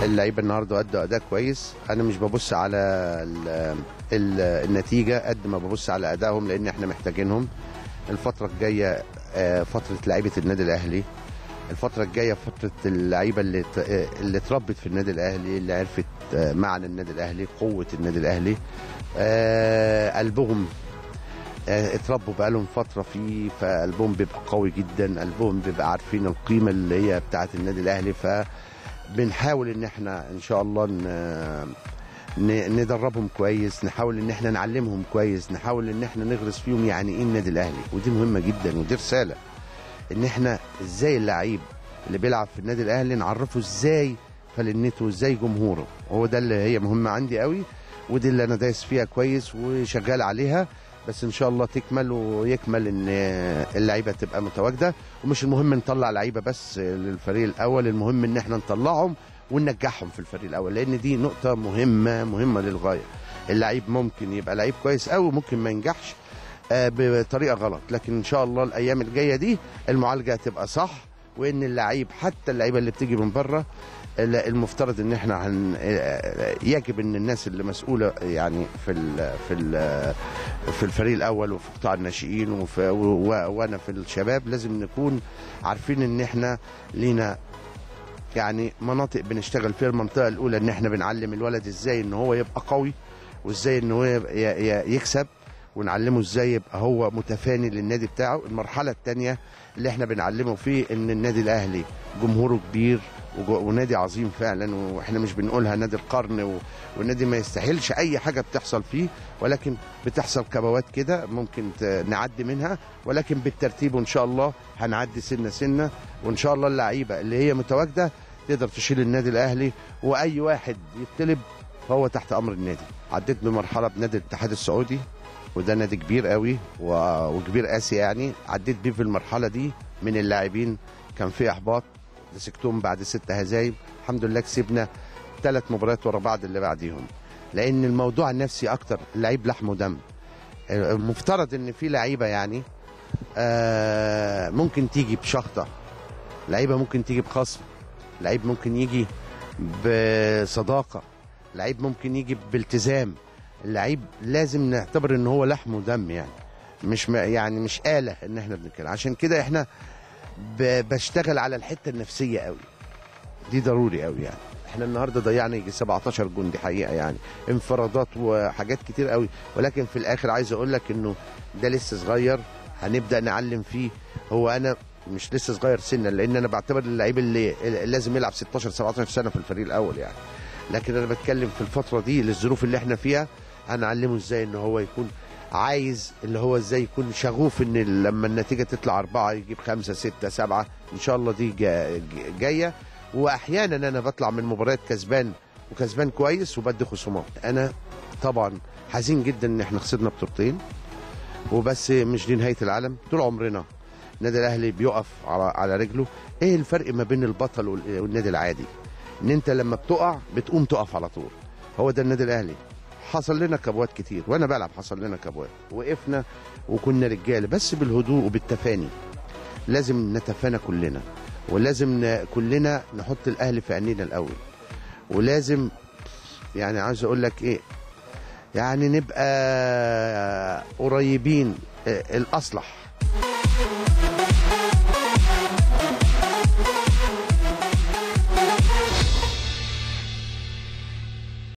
اللعيبه النهارده ادوا اداء كويس انا مش ببص على ال ال النتيجه قد ما ببص على ادائهم لان احنا محتاجينهم الفتره الجايه آه، فتره لعيبه النادي الاهلي الفتره الجايه فتره اللعيبه اللي ت- آه، اللي اتربت في النادي الاهلي اللي عرفت آه، معنى النادي الاهلي قوه النادي الاهلي آه، قلبهم آه، اتربوا بقالهم فتره فيه فقلبهم بيبقى قوي جدا قلبهم بيبقى عارفين القيمه اللي هي بتاعه النادي الاهلي فبنحاول ان احنا ان شاء الله ن- ن- ندربهم كويس نحاول ان احنا نعلمهم كويس نحاول ان احنا نغرس فيهم يعني ايه النادي الاهلي ودي مهمه جدا ودي رساله ان احنا ازاي اللعيب اللي بيلعب في النادي الاهلي نعرفه ازاي فلنته ازاي جمهوره هو ده اللي هي مهمه عندي قوي ودي اللي انا دايس فيها كويس وشغال عليها بس ان شاء الله تكمل ويكمل ان اللعيبه تبقى متواجده ومش المهم نطلع لعيبه بس للفريق الاول المهم ان احنا نطلعهم وننجحهم في الفريق الاول لان دي نقطه مهمه مهمه للغايه اللعيب ممكن يبقى لعيب كويس قوي ممكن ما ينجحش آه، بطريقه غلط لكن ان شاء الله الايام الجايه دي المعالجه هتبقى صح وان اللعيب حتى اللعيبه اللي بتيجي من بره ال- المفترض ان احنا هن آه، يجب ان الناس اللي مسؤوله يعني في ال في ال في الفريق الاول وفي قطاع الناشئين وفي و- و- وانا في الشباب لازم نكون عارفين ان احنا لينا يعني مناطق بنشتغل فيها المنطقه الاولى ان احنا بنعلم الولد ازاي ان هو يبقى قوي وازاي ان هو يبقى- ي- ي- يكسب ونعلمه ازاي يبقى هو متفاني للنادي بتاعه المرحله الثانيه اللي احنا بنعلمه فيه ان النادي الاهلي جمهوره كبير وج- ونادي عظيم فعلا واحنا مش بنقولها نادي القرن و- والنادي ما يستاهلش اي حاجه بتحصل فيه ولكن بتحصل كبوات كده ممكن ت- نعدي منها ولكن بالترتيب وان شاء الله هنعدي سنه سنه وان شاء الله اللعيبه اللي هي متواجده تقدر تشيل النادي الاهلي واي واحد يطلب فهو تحت امر النادي عديت بمرحله بنادي الاتحاد السعودي وده نادي كبير قوي و- وكبير اسيا يعني عديت بيه في المرحله دي من اللاعبين كان في احباط مسكتهم بعد ست هزايم الحمد لله كسبنا ثلاث مباريات ورا بعض اللي بعديهم لان الموضوع النفسي اكتر اللعيب لحم ودم المفترض ان في لعيبه يعني آه ممكن تيجي بشخطه لعيبه ممكن تيجي بخصم لعيب ممكن يجي بصداقه لعيب ممكن يجي بالتزام اللعيب لازم نعتبر ان هو لحم ودم يعني مش م- يعني مش آلة ان احنا بنتكلم عشان كده احنا ب- بشتغل على الحته النفسيه قوي دي ضروري قوي يعني احنا النهارده ضيعنا يجي 17 جون دي حقيقه يعني انفرادات وحاجات كتير قوي ولكن في الاخر عايز اقول لك انه ده لسه صغير هنبدا نعلم فيه هو انا مش لسه صغير سنا لان انا بعتبر اللعيب اللي اللي لازم يلعب 16 17 سنه في الفريق الاول يعني لكن انا بتكلم في الفتره دي للظروف اللي احنا فيها هنعلمه ازاي ان هو يكون عايز اللي هو ازاي يكون شغوف ان لما النتيجه تطلع اربعه يجيب خمسه سته سبعه ان شاء الله دي جا- جا- جايه واحيانا انا بطلع من مباريات كسبان وكسبان كويس وبدي خصومات انا طبعا حزين جدا ان احنا خسرنا بطولتين وبس مش دي نهايه العالم طول عمرنا النادي الاهلي بيقف على على رجله ايه الفرق ما بين البطل وال- والنادي العادي ان انت لما بتقع بتقوم تقف على طول هو ده النادي الاهلي حصل لنا كبوات كتير وانا بلعب حصل لنا كبوات وقفنا وكنا رجاله بس بالهدوء وبالتفاني لازم نتفانى كلنا ولازم ن- كلنا نحط الاهلي في عينينا الاول ولازم يعني عايز اقول لك ايه يعني نبقى قريبين آه، الاصلح